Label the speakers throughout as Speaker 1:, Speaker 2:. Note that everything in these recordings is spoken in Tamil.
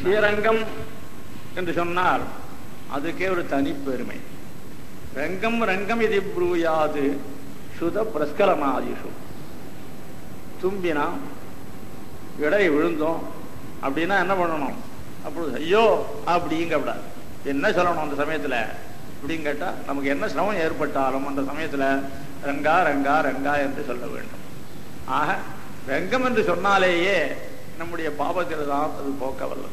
Speaker 1: ஸ்ரீரங்கம் என்று சொன்னால் அதுக்கே ஒரு தனி பெருமை ரங்கம் ரங்கம் இது ப்ரூயாது சுத பிரஸ்கலனாதிஷு தும்பினா இடை விழுந்தோம் அப்படின்னா என்ன பண்ணணும் அப்பொழுது ஐயோ அப்படிங்கக்கூடாது என்ன சொல்லணும் அந்த சமயத்துல அப்படின்னு கேட்டா நமக்கு என்ன சிரமம் ஏற்பட்டாலும் அந்த சமயத்துல ரங்கா ரங்கா ரங்கா என்று சொல்ல வேண்டும் ஆக ரங்கம் என்று சொன்னாலேயே நம்முடைய பாபத்தில் தான் அது போக்க வல்லது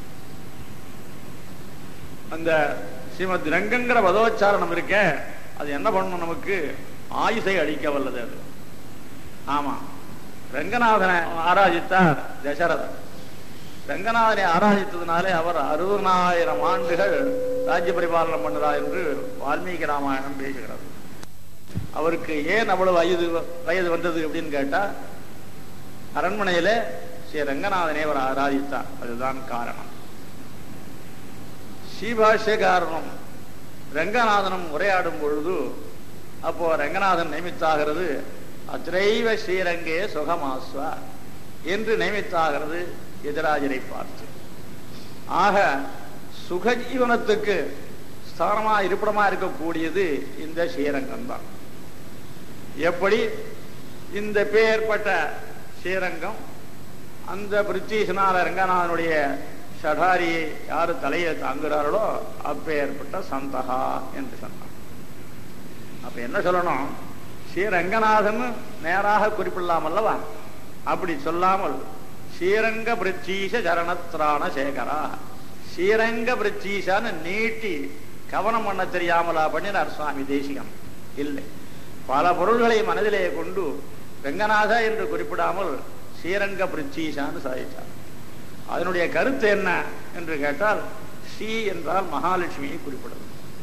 Speaker 1: அந்த ஸ்ரீமத் ரங்கங்கிற பதோச்சாரணம் இருக்க அது என்ன பண்ணணும் நமக்கு ஆயுசை அளிக்க வல்லது அது ஆமா ரங்கநாதனை ஆராதித்தார் தசரதன் ரங்கநாதனை ஆராதித்ததுனாலே அவர் அறுபதாயிரம் ஆண்டுகள் ராஜ்ய பரிபாலனம் பண்ணுறார் என்று வால்மீகி ராமாயணம் பேசுகிறது அவருக்கு ஏன் அவ்வளவு வயது வயது வந்தது அப்படின்னு கேட்டா அரண்மனையில ஸ்ரீ ரங்கநாதனை அவர் ஆராதித்தார் அதுதான் காரணம் ஸ்ரீபாஷ்யகாரனும் ரங்கநாதனும் உரையாடும் பொழுது அப்போ ரங்கநாதன் நியமித்தாகிறது அத்ரைவ ஸ்ரீரங்கே சுகமாஸ்வா என்று நியமித்தாகிறது எதிராஜரை பார்த்து ஆக சுகஜீவனத்துக்கு ஸ்தானமா இருப்பிடமா இருக்கக்கூடியது இந்த ஸ்ரீரங்கம் தான் எப்படி இந்த பெயர்பட்ட ஸ்ரீரங்கம் அந்த பிரித்திஷனால ரங்கநாதனுடைய ஷடாரியை யாரு தலையை தாங்குகிறார்களோ அப்பேற்பட்ட சந்தகா என்று சொன்னார் அப்ப என்ன சொல்லணும் ஸ்ரீரங்கநாதன் நேராக குறிப்பிடலாம் அல்லவா அப்படி சொல்லாமல் ஸ்ரீரங்க பிரிச்சீச சரணத்ராண சேகரா ஸ்ரீரங்க பிரிச்சீசான்னு நீட்டி கவனம் பண்ண தெரியாமலா பண்ணினார் சுவாமி தேசிகம் இல்லை பல பொருள்களை மனதிலே கொண்டு ரங்கநாத என்று குறிப்பிடாமல் ஸ்ரீரங்க பிரிச்சீசான்னு சாதித்தார் அதனுடைய கருத்து என்ன என்று கேட்டால் ஸ்ரீ என்றால் மகாலட்சுமியை குறிப்பிடுது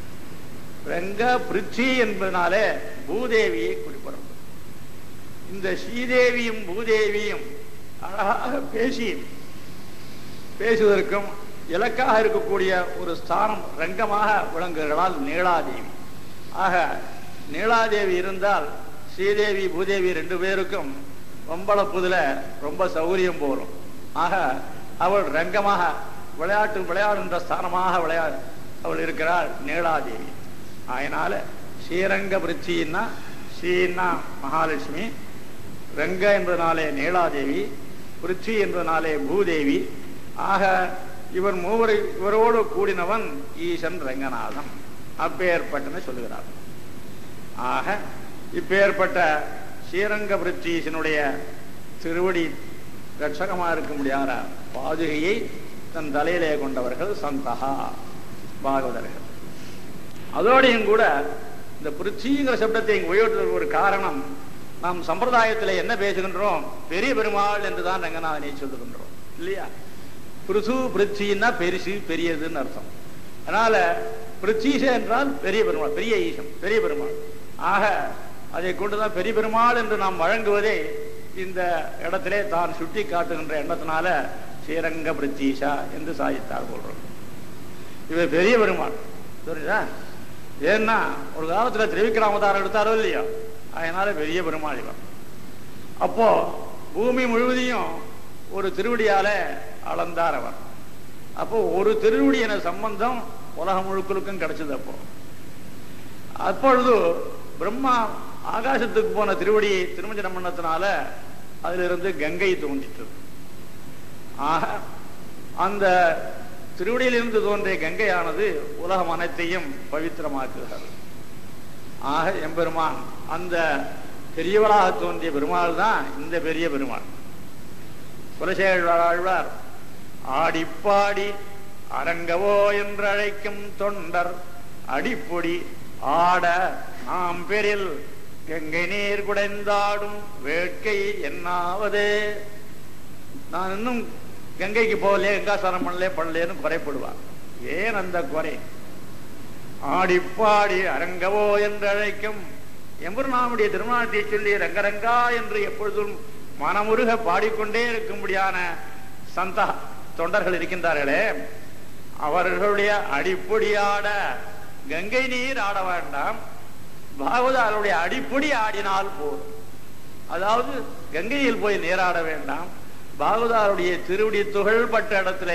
Speaker 1: ரங்க பிருச்சி என்பதனாலே பூதேவியை குறிப்பிடுறது இந்த ஸ்ரீதேவியும் பூதேவியும் அழகாக பேசி பேசுவதற்கும் இலக்காக இருக்கக்கூடிய ஒரு ஸ்தானம் ரங்கமாக விளங்குகிறாள் நீலாதேவி ஆக நீலாதேவி இருந்தால் ஸ்ரீதேவி பூதேவி ரெண்டு பேருக்கும் வம்பளப்புதுல ரொம்ப சௌகரியம் போலும் ஆக அவள் ரங்கமாக விளையாட்டு விளையாடுகின்ற ஸ்தானமாக விளையா அவள் இருக்கிறாள் நீலாதேவி அதனால ஸ்ரீரங்க பிரிச்சின்னா ஸ்ரீன்னா மகாலட்சுமி ரங்க என்பதனாலே நீலாதேவி பிருச்சி என்பதனாலே பூதேவி ஆக இவர் மூவரை இவரோடு கூடினவன் ஈசன் ரங்கநாதன் அப்பேற்பட்டன சொல்லுகிறார் ஆக இப்பேற்பட்ட ஸ்ரீரங்க பிருத்தீசனுடைய திருவடி ரட்சகமா இருக்க முடியாத பாதுகையை தன் தலையிலே கொண்டவர்கள் சந்தகா பாகவதர்கள் அதோடையும் கூட இந்த பிருச்சிங்கிற சப்தத்தை இங்கு உயர்த்துவதற்கு ஒரு காரணம் நாம் சம்பிரதாயத்தில் என்ன பேசுகின்றோம் பெரிய பெருமாள் என்றுதான் ரங்கநாதனை சொல்லுகின்றோம் இல்லையா பிருசு பிருச்சின்னா பெருசு பெரியதுன்னு அர்த்தம் அதனால பிருச்சீச என்றால் பெரிய பெருமாள் பெரிய ஈசம் பெரிய பெருமாள் ஆக அதை கொண்டுதான் பெரிய பெருமாள் என்று நாம் வழங்குவதே இந்த இடத்திலே தான் சுட்டி காட்டுகின்ற எண்ணத்தினால ஸ்ரீரங்க பிருத்தீஷா என்று சாதித்தார் போடுறோம் இவர் பெரிய பெருமாள் புரியுதா ஏன்னா ஒரு காலத்துல திரிவிக்ராமதாரம் எடுத்தாரோ இல்லையோ அதனால பெரிய பெருமாள் இவர் அப்போ பூமி முழுவதையும் ஒரு திருவடியால அளந்தார் அவர் அப்போ ஒரு திருவடியின சம்பந்தம் உலகம் முழுக்களுக்கும் கிடைச்சது அப்போ அப்பொழுது பிரம்மா ஆகாசத்துக்கு போன திருவடியை திருமஞ்சனம் பண்ணத்தினால அதிலிருந்து கங்கை தோன்றிட்டது ஆக அந்த திருவடியிலிருந்து தோன்றிய கங்கையானது உலகம் அனைத்தையும் பவித்திரமாக்குகிறது ஆக எம்பெருமான் அந்த பெரியவளாக தோன்றிய பெருமாள் தான் இந்த பெரிய பெருமாள் குலசேழ்வாழ்வார் ஆடிப்பாடி அரங்கவோ என்று அழைக்கும் தொண்டர் அடிப்பொடி ஆட நாம் பெரில் கங்கை நீர் குடைந்தாடும் வேட்கை என்னாவது நான் இன்னும் கங்கைக்கு போகலையே கங்காசாரம் பண்ணலே பண்ணலேன்னு குறைப்படுவார் ஏன் அந்த குறை ஆடிப்பாடி அரங்கவோ என்று அழைக்கும் எம்பெருமானுடைய திருமணத்தை சொல்லி ரங்கரங்கா என்று எப்பொழுதும் மனமுருக பாடிக்கொண்டே இருக்கும்படியான சந்தா தொண்டர்கள் இருக்கின்றார்களே அவர்களுடைய அடிப்பொடியாட கங்கை நீர் ஆட வேண்டாம் பாகவதாருடைய அடிப்பொடி ஆடினால் போதும் அதாவது கங்கையில் போய் நீராட வேண்டாம் பாகவதாருடைய திருவடி துகள் பட்ட இடத்துல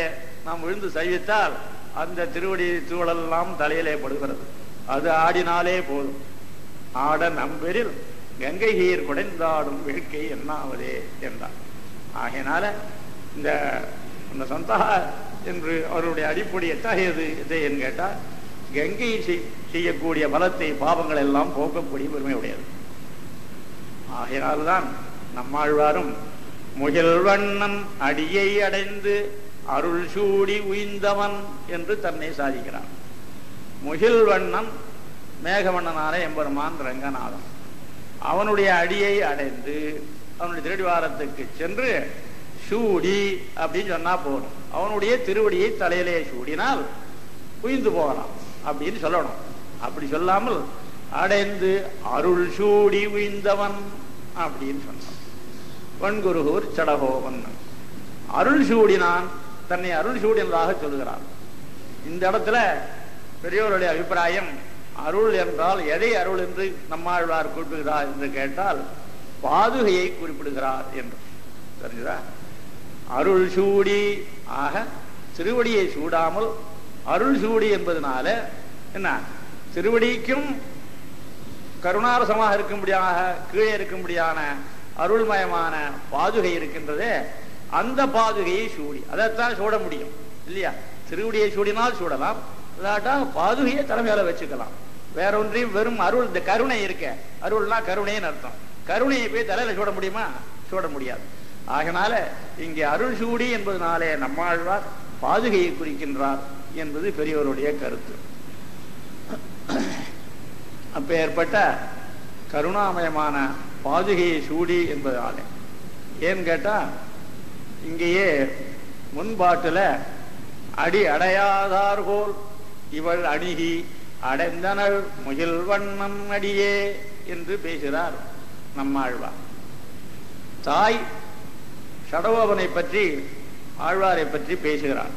Speaker 1: நாம் விழுந்து சைவித்தால் அந்த திருவடி தூளெல்லாம் தலையிலே படுகிறது அது ஆடினாலே போதும் ஆட நம்பெரில் கங்கை நீர் குடைந்தாடும் வேட்கை என்னாவதே என்றார் ஆகையினால இந்த அந்த சந்தகா என்று அவருடைய அடிப்படை எத்தகையது இது என்று கேட்டால் கங்கை செய்- செய்யக்கூடிய பலத்தை பாவங்கள் எல்லாம் போக்கக்கூடிய பெருமை உடையது ஆகையினால்தான் நம்மாழ்வாரும் முகில்வண்ணன் அடியை அடைந்து அருள் சூடி உய்ந்தவன் என்று தன்னை சாதிக்கிறான் முகில்வண்ணன் மேகவண்ணனான எம்பெருமான் ரங்கநாதன் அவனுடைய அடியை அடைந்து அவனுடைய திருடிவாரத்துக்கு சென்று சூடி அப்படின்னு சொன்னா போதும் அவனுடைய திருவடியை தலையிலே சூடினால் உயிர்ந்து போகலாம் அப்படின்னு சொல்லணும் அப்படி சொல்லாமல் அடைந்து அருள் சூடி உய்ந்தவன் அப்படின்னு சொன்னான் வன்குருகூர் சடகோவன் அருள் சூடினான் தன்னை அருள் சூடினதாக சொல்லுகிறான் இந்த இடத்துல பெரியோருடைய அபிப்பிராயம் அருள் என்றால் எதை அருள் என்று நம்மாழ்வார் குறிப்பிடுகிறார் என்று கேட்டால் பாதுகையை குறிப்பிடுகிறார் என்று தெரிஞ்சுதா அருள் சூடி ஆக திருவடியை சூடாமல் அருள் சூடி என்பதனால என்ன திருவடிக்கும் கருணாரசமாக இருக்கும்படியாக கீழே இருக்கும்படியான அருள்மயமான பாதுகை இருக்கின்றதே அந்த பாதுகையை சூடி அதைத்தான் சூட முடியும் இல்லையா திருவடியை சூடினால் சூடலாம் இல்லாட்டா பாதுகையை தலைமையில வச்சுக்கலாம் வேற ஒன்றையும் வெறும் அருள் இந்த கருணை இருக்க அருள்னா கருணைன்னு அர்த்தம் கருணையை போய் தலையில சூட முடியுமா சூட முடியாது ஆகனால இங்கே அருள் சூடி என்பதனாலே நம்மாழ்வார் பாதுகையை குறிக்கின்றார் என்பது பெரியவருடைய கருத்து அப்பேற்பட்ட கருணாமயமான பாதுகையை சூடி என்பதாலே ஏன்னு கேட்டா இங்கேயே முன்பாட்டுல அடி அடையாதார் போல் இவள் அணுகி அடைந்தனள் முகில் வண்ணம் அடியே என்று பேசுகிறார் நம்மாழ்வார் தாய் சடகோபனை பற்றி ஆழ்வாரை பற்றி பேசுகிறார்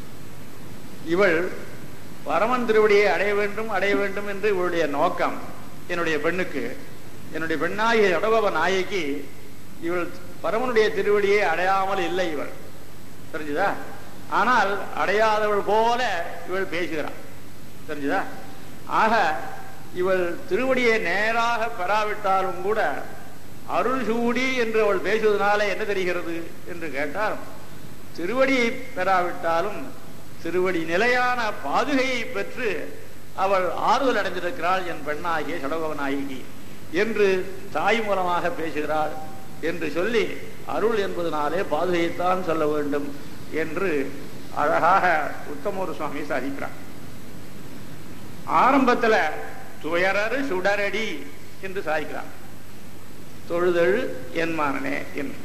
Speaker 1: இவள் பரமன் திருவடியை அடைய வேண்டும் அடைய வேண்டும் என்று இவளுடைய நோக்கம் என்னுடைய பெண்ணுக்கு என்னுடைய பெண்ணாகிய சடகோப நாயகி இவள் பரமனுடைய திருவடியை அடையாமல் இல்லை இவள் தெரிஞ்சுதா ஆனால் அடையாதவள் போல இவள் பேசுகிறாள் தெரிஞ்சுதா ஆக இவள் திருவடியை நேராக பெறாவிட்டாலும் கூட அருள் சூடி என்று அவள் பேசுவதனால என்ன தெரிகிறது என்று கேட்டால் திருவடியை பெறாவிட்டாலும் திருவடி நிலையான பாதுகையை பெற்று அவள் ஆறுதல் அடைந்திருக்கிறாள் என் பெண்ணாகிய சடகோபநாயகி என்று தாய் மூலமாக பேசுகிறாள் என்று சொல்லி அருள் என்பதனாலே பாதுகையைத்தான் சொல்ல வேண்டும் என்று அழகாக உத்தமூர் சுவாமி சாதிக்கிறார் ஆரம்பத்துல துயரறு சுடரடி என்று சாதிக்கிறார் தொழுதழு என்மானனே என்று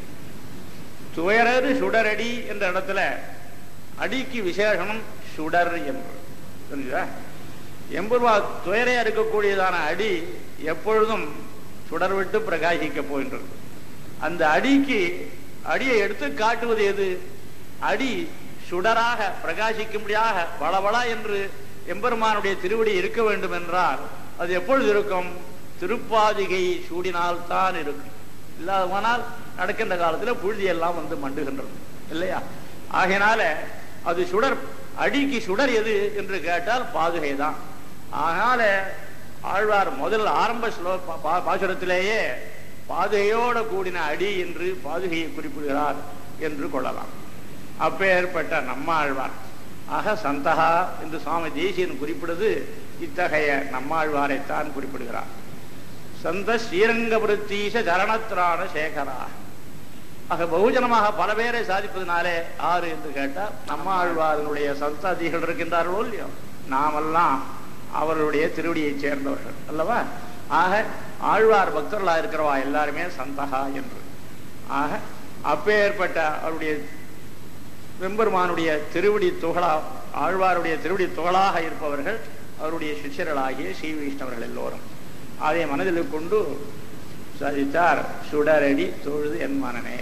Speaker 1: துயரறு சுடரடி என்ற இடத்துல அடிக்கு விசேஷனம் சுடர் என்று புரிஞ்சுதா எம்பருவா துயரை இருக்கக்கூடியதான அடி எப்பொழுதும் சுடர் விட்டு பிரகாசிக்க போகின்றது அந்த அடிக்கு அடியை எடுத்து காட்டுவது எது அடி சுடராக பிரகாசிக்கும்படியாக வளவளா என்று எம்பெருமானுடைய திருவடி இருக்க வேண்டும் என்றால் அது எப்பொழுது இருக்கும் திருப்பாதிகை சூடினால் தான் இருக்கும் இல்லாத போனால் நடக்கின்ற காலத்துல புழுதி எல்லாம் வந்து மண்டுகின்றது இல்லையா ஆகையினால அது சுடர் அடிக்கு சுடர் எது என்று கேட்டால் பாதுகை தான் அதனால ஆழ்வார் முதல் ஆரம்ப ஸ்லோ பா- பா- பாசுரத்திலேயே பாதுகையோட கூடின அடி என்று பாதுகையை குறிப்பிடுகிறார் என்று கொள்ளலாம் அப்பேற்பட்ட நம்மாழ்வார் ஆக சந்தகா என்று சுவாமி தேசியன் குறிப்பிடுவது இத்தகைய நம்மாழ்வாரைத்தான் குறிப்பிடுகிறார் சந்த ஸ்ரீரங்க விருத்தீச சரணத்ராண சேகரா ஆக பகுஜனமாக பல பேரை சாதிப்பதனாலே ஆறு என்று கேட்டால் நம்மாழ்வாரனுடைய சந்தாதிகள் இருக்கின்றார்களோ இல்லையோ நாமெல்லாம் அவர்களுடைய திருவடியைச் சேர்ந்தவர்கள் அல்லவா ஆக ஆழ்வார் பக்தர்களா இருக்கிறவா எல்லாருமே சந்தகா என்று ஆக அப்பேற்பட்ட அவருடைய வெம்பெருமானுடைய திருவடி துகளா ஆழ்வாருடைய திருவடி துகளாக இருப்பவர்கள் அவருடைய சிஷ்யர்களாகிய ஸ்ரீ வைஷ்ணவர்கள் எல்லோரும் அதை மனதில் கொண்டு சாதித்தார் சுடரடி தொழுது என் மனனே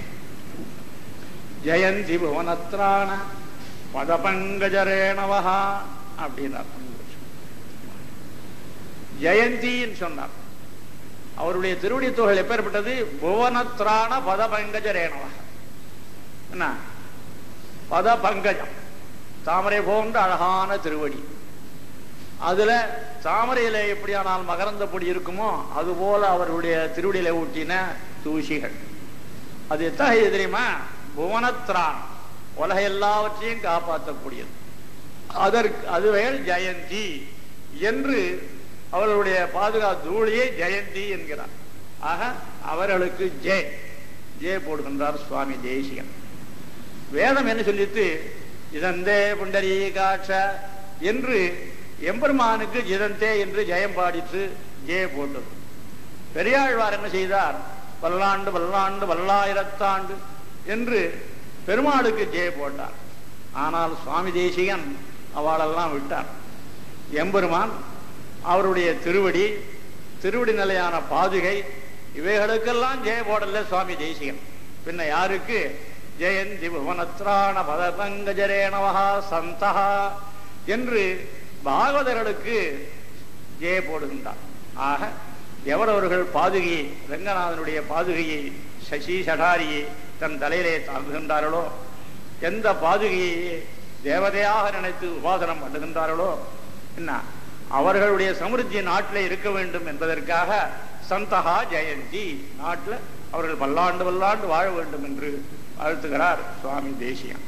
Speaker 1: ஜெயந்தி புவனத்ராண பதபங்கஜரேணவஹா அப்படின்னார் ஜெயந்தின்னு சொன்னார் அவருடைய திருவடி தொகை எப்பேற்பட்டது புவனத்ராண பதபங்கஜரேணவஹா என்ன பத பங்கஜம் தாமரை போன்ற அழகான திருவடி அதுல தாமரையில எப்படியானால் மகரந்த பொடி இருக்குமோ அதுபோல அவருடைய திருவடியில ஊட்டின தூசிகள் அது எத்தகைய தெரியுமா புவனத்ரான் உலக எல்லாவற்றையும் காப்பாற்றக்கூடியது அதற்கு அதுவேல் ஜெயந்தி என்று அவர்களுடைய பாதுகா தூளியை ஜெயந்தி என்கிறார் ஆக அவர்களுக்கு ஜெய் ஜெய போடுகின்றார் சுவாமி தேசிகன் வேதம் என்ன சொல்லிட்டு இதந்தே புண்டரீகாட்ச என்று எம்பெருமானுக்கு ஜிதந்தே என்று ஜெயம் பாடித்து ஜெய போட்டது பெரியாழ்வார் என்ன செய்தார் பல்லாண்டு பல்லாண்டு பல்லாயிரத்தாண்டு என்று பெருமாளுக்கு ஜெய போட்டார் ஆனால் சுவாமி தேசிகன் அவளெல்லாம் விட்டார் எம்பெருமான் அவருடைய திருவடி திருவடி நிலையான பாதுகை இவைகளுக்கெல்லாம் ஜெய போடல சுவாமி தேசிகன் பின்ன யாருக்கு ஜெயந்தி புவனத்ராண பதபங்கஜரேணவா சந்தகா என்று பாகவதர்களுக்கு ஜெய போடுகின்றார் ஆக எவரவர்கள் பாதுகையை ரங்கநாதனுடைய பாதுகையை சசி சடாரியை தன் தலையிலே தாங்குகின்றார்களோ எந்த பாதுகையை தேவதையாக நினைத்து உபாசனம் பண்ணுகின்றார்களோ என்ன அவர்களுடைய சமிருத்தி நாட்டில் இருக்க வேண்டும் என்பதற்காக சந்தகா ஜெயந்தி நாட்டில் அவர்கள் பல்லாண்டு பல்லாண்டு வாழ வேண்டும் என்று வாழ்த்துகிறார் சுவாமி தேசியம்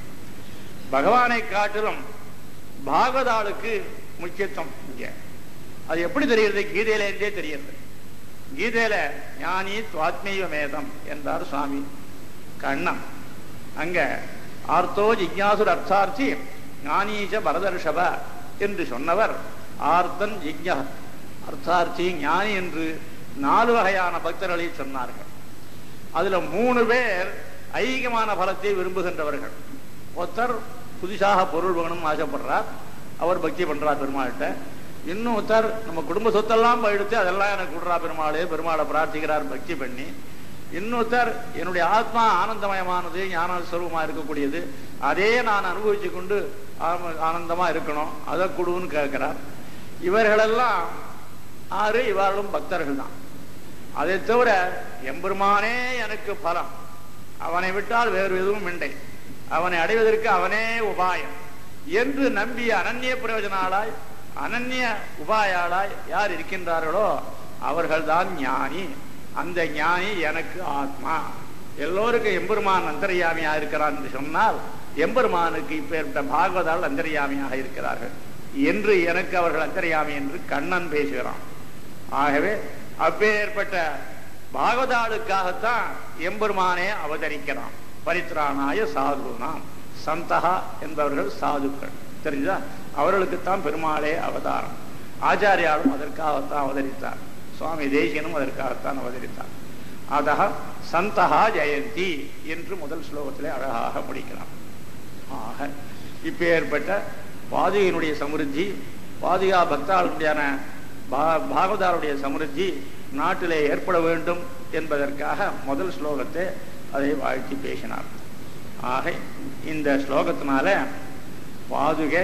Speaker 1: பகவானை காட்டிலும் பாகவதாளுக்கு முக்கியத்துவம் இங்க அது எப்படி தெரியுது கீதையில இருந்தே தெரியுது கீதையில ஞானி துவாத்மீக மேதம் என்றார் சுவாமி கண்ணன் அங்க ஆர்த்தோ ஜிக்யாசுர் அர்த்தார்த்தி ஞானீச்ச பரதர்ஷப என்று சொன்னவர் ஆர்த்தன் ஜிக்யா அர்த்தார்த்தி ஞானி என்று நாலு வகையான பக்தர்களை சொன்னார்கள் அதுல மூணு பேர் ஐகியமான பலத்தை விரும்புகின்றவர்கள் ஒருத்தர் புதுசாக பொருள் வேணும்னு ஆசைப்படுறார் அவர் பக்தி பண்றார் பெருமாள்கிட்ட இன்னொருத்தர் நம்ம குடும்ப சொத்தெல்லாம் எடுத்து அதெல்லாம் எனக்கு விடுறா பெருமாளே பெருமாளை பிரார்த்திக்கிறார் பக்தி பண்ணி இன்னொருத்தர் என்னுடைய ஆத்மா ஆனந்தமயமானது ஞான ஸ்வரூபமா இருக்கக்கூடியது அதே நான் அனுபவிச்சு கொண்டு ஆம- ஆனந்தமா இருக்கணும் அதை கொடுன்னு கேட்கிறார் இவர்களெல்லாம் ஆறு இவர்களும் பக்தர்கள் தான் அதை தவிர எம்பெருமானே எனக்கு பலம் அவனை விட்டால் வேறு எதுவும் இல்லை அவனை அடைவதற்கு அவனே உபாயம் என்று நம்பிய அனன்ய பிரயோஜனாளாய் அனன்ய உபாயாளாய் யார் இருக்கின்றார்களோ அவர்கள்தான் ஞானி அந்த ஞானி எனக்கு ஆத்மா எல்லோருக்கும் எம்பெருமான் அந்தர்யாமியா இருக்கிறான் என்று சொன்னால் எம்பெருமானுக்கு இப்பேற்பட்ட பாகவதால் அந்தர்யாமியாக இருக்கிறார்கள் என்று எனக்கு அவர்கள் அந்தர்யாமி என்று கண்ணன் பேசுகிறான் ஆகவே அப்பேற்பட்ட பாகவதாளுக்காகத்தான் எம்பெருமானே அவதரிக்கிறான் பரித்ராணாய சாதுனாம் சந்தகா என்பவர்கள் சாதுக்கள் தெரிஞ்சா அவர்களுக்குத்தான் பெருமாளே அவதாரம் ஆச்சாரியாலும் அதற்காகத்தான் அவதரித்தார் சுவாமி தேசியனும் அதற்காகத்தான் அவதரித்தார் அதக சந்தகா ஜெயந்தி என்று முதல் ஸ்லோகத்திலே அழகாக முடிக்கிறார் ஆக இப்பேற்பட்ட பாதுகையினுடைய சமிருத்தி பாதுகா பக்தாளுடையான பா- பாகவதாருடைய சமிருத்தி நாட்டிலே ஏற்பட வேண்டும் என்பதற்காக முதல் ஸ்லோகத்தை அதை வாழ்த்தி பேசினார் ஆக இந்த ஸ்லோகத்தினால பாதுகை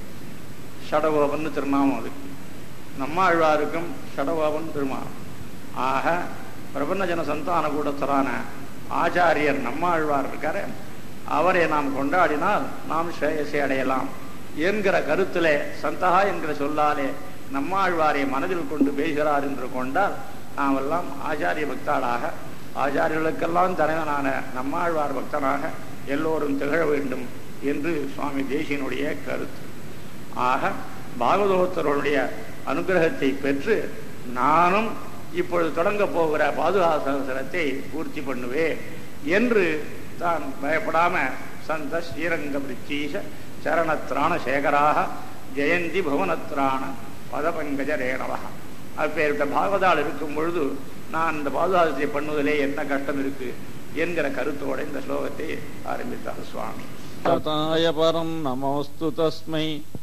Speaker 1: ஷடகோபன் திருநாமம் அது நம்மாழ்வாருக்கும் ஷடகோபன் திருநாமம் ஆக பிரபஞ்சன சந்தான கூடத்தரான ஆச்சாரியர் நம்மாழ்வார் இருக்காரு அவரை நாம் கொண்டாடினால் நாம் ஸ்ரேயசை அடையலாம் என்கிற கருத்திலே சந்தகா என்கிற சொல்லாலே நம்மாழ்வாரை மனதில் கொண்டு பேசுகிறார் என்று கொண்டால் நாம் எல்லாம் ஆச்சாரிய பக்தாளாக ஆச்சாரியர்களுக்கெல்லாம் தலைவனான நம்மாழ்வார் பக்தனாக எல்லோரும் திகழ வேண்டும் என்று சுவாமி தேசியனுடைய கருத்து ஆக பாகவதோத்தருடைய அனுகிரகத்தை பெற்று நானும் இப்பொழுது தொடங்க போகிற பாதுகாசனத்தை பூர்த்தி பண்ணுவேன் என்று தான் பயப்படாம சந்த ஸ்ரீரங்க பிரிச்சீச சரணத்ராண சேகராக ஜெயந்தி புவனத்ராண பதபங்கஜ ரேணவா அப்பேற்பட்ட பாகவதால் இருக்கும் பொழுது நான் இந்த பாதுகாசத்தை பண்ணுவதிலே என்ன கஷ்டம் இருக்கு என்கிற கருத்தோட இந்த ஸ்லோகத்தை ஆரம்பித்தார் சுவாமி
Speaker 2: तताय परं नमोऽस्तु तस्मै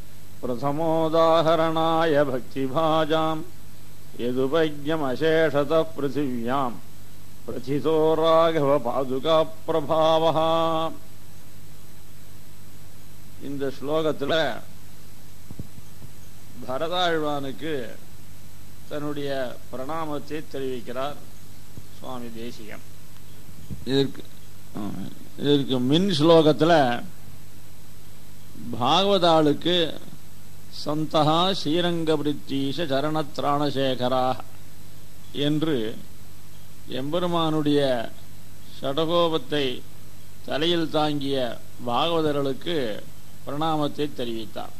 Speaker 2: प्रथमोदाहरणाय भक्तिभाजाम् यदुपज्ञमशेषतः पृथिव्याम् प्रथितो राघवपादुकाप्रभावः இந்த ஸ்லோகத்துல பரதாழ்வானுக்கு தன்னுடைய பிரணாமத்தை தெரிவிக்கிறார் சுவாமி தேசிகன் இதற்கு ஆ, இதற்கு மின் ஸ்லோகத்துல பாகவதாளுக்கு சந்தகா ஸ்ரீரங்கபிரித்தீஷ சரணத்ராணசேகரா என்று எம்பெருமானுடைய ஷடகோபத்தை தலையில் தாங்கிய பாகவதர்களுக்கு பிரணாமத்தை தெரிவித்தார்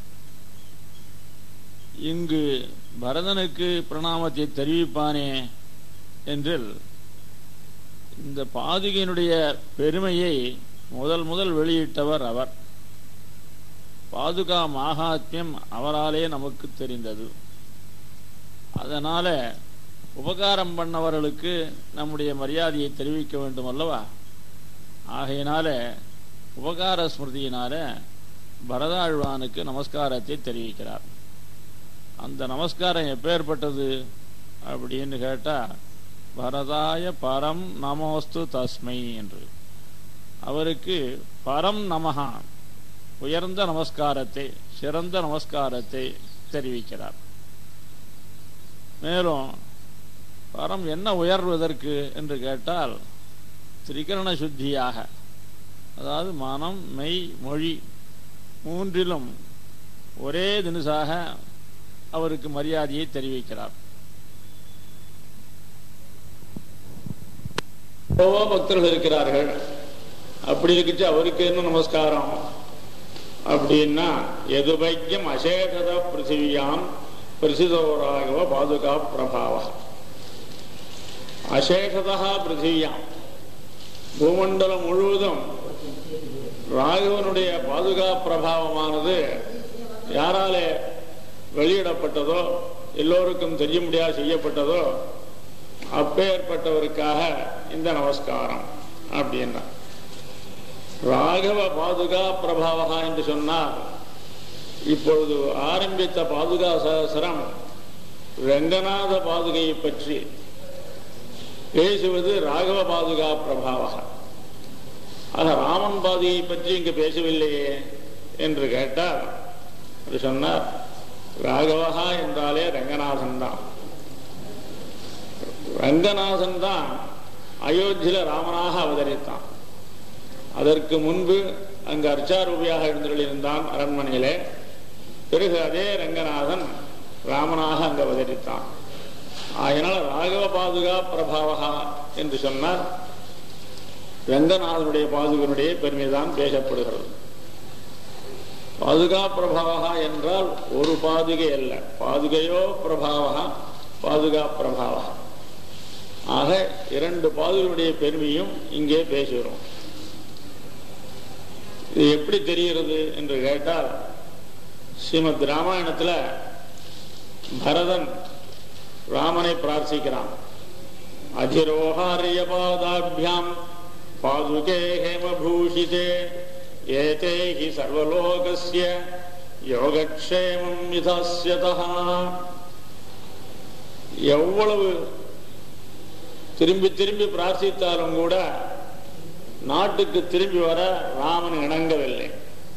Speaker 2: இங்கு பரதனுக்கு பிரணாமத்தை தெரிவிப்பானே என்றில் இந்த பாதுகையினுடைய பெருமையை முதல் முதல் வெளியிட்டவர் அவர் பாதுகா மாகாத்மியம் அவராலே நமக்கு தெரிந்தது அதனால உபகாரம் பண்ணவர்களுக்கு நம்முடைய மரியாதையை தெரிவிக்க வேண்டும் அல்லவா ஆகையினால உபகார ஸ்மிருதியினால பரதாழ்வானுக்கு நமஸ்காரத்தை தெரிவிக்கிறார் அந்த நமஸ்காரம் எப்பேற்பட்டது அப்படின்னு கேட்டா பரதாய பரம் நமோஸ்து தஸ்மை என்று அவருக்கு பரம் நமகா உயர்ந்த நமஸ்காரத்தை சிறந்த நமஸ்காரத்தை தெரிவிக்கிறார் மேலும் பரம் என்ன உயர்வதற்கு என்று கேட்டால் திரிகரண சுத்தியாக அதாவது மனம் மெய் மொழி மூன்றிலும் ஒரே தினசாக அவருக்கு மரியாதையை தெரிவிக்கிறார் எவ்வளவோ பக்தர்கள் இருக்கிறார்கள் அப்படி இருக்கிச்சு அவருக்கு என்ன நமஸ்காரம் அப்படின்னா எதுபைக்கியம் அசேஷத பிருத்திவியாம் பிரசிதோராகவ பாதுகா பிரபாவ அசேஷதா பிருத்திவியாம் பூமண்டலம் முழுவதும் ராகவனுடைய பாதுகா பிரபாவமானது யாராலே வெளியிடப்பட்டதோ எல்லோருக்கும் தெரிய முடியாது செய்யப்பட்டதோ அப்பேற்பட்டவருக்காக இந்த நமஸ்காரம் அப்படின்னா ராகவ பாதுகா பிரபாவகா என்று சொன்னார் இப்பொழுது ஆரம்பித்த பாதுகா சகசரம் ரங்கநாத பாதுகையை பற்றி பேசுவது ராகவ பாதுகா பிரபாவகா ஆக ராமன் பாதுகையை பற்றி இங்கு பேசவில்லையே என்று கேட்டார் அது சொன்னார் ராகவகா என்றாலே ரங்கநாதன் தான் ரங்கநாதன் தான் அயோத்தியில ராமனாக அவதரித்தான் அதற்கு முன்பு அங்கு அர்ச்சாரூபியாக எழுந்திருந்தான் அரண்மனையிலே பிறகு அதே ரங்கநாதன் ராமனாக அங்கு அவதரித்தான் ஆகினால் ராகவ பாதுகா பிரபாவகா என்று சொன்னார் ரங்கநாதனுடைய பாதுகனுடைய பெருமைதான் பேசப்படுகிறது பாதுகா பிரபாவகா என்றால் ஒரு பாதுகை அல்ல பாதுகையோ பிரபாவகா பாதுகா பிரபாவகா ஆக இரண்டு பாதுகளுடைய பெருமையும் இங்கே பேசுகிறோம் இது எப்படி தெரிகிறது என்று கேட்டால் ஸ்ரீமத் ராமாயணத்துல பரதன் ராமனை பிரார்த்திக்கிறான் அதிரோகாரிய பாதாபியாம் பாதுகே ஹேமபூஷிதே ஏதே ஹி சர்வலோகஸ்ய யோகக்ஷேமம் விதாஸ்யதா எவ்வளவு திரும்பி திரும்பி பிரார்த்தித்தாலும் கூட நாட்டுக்கு திரும்பி வர ராமன் இணங்கவில்லை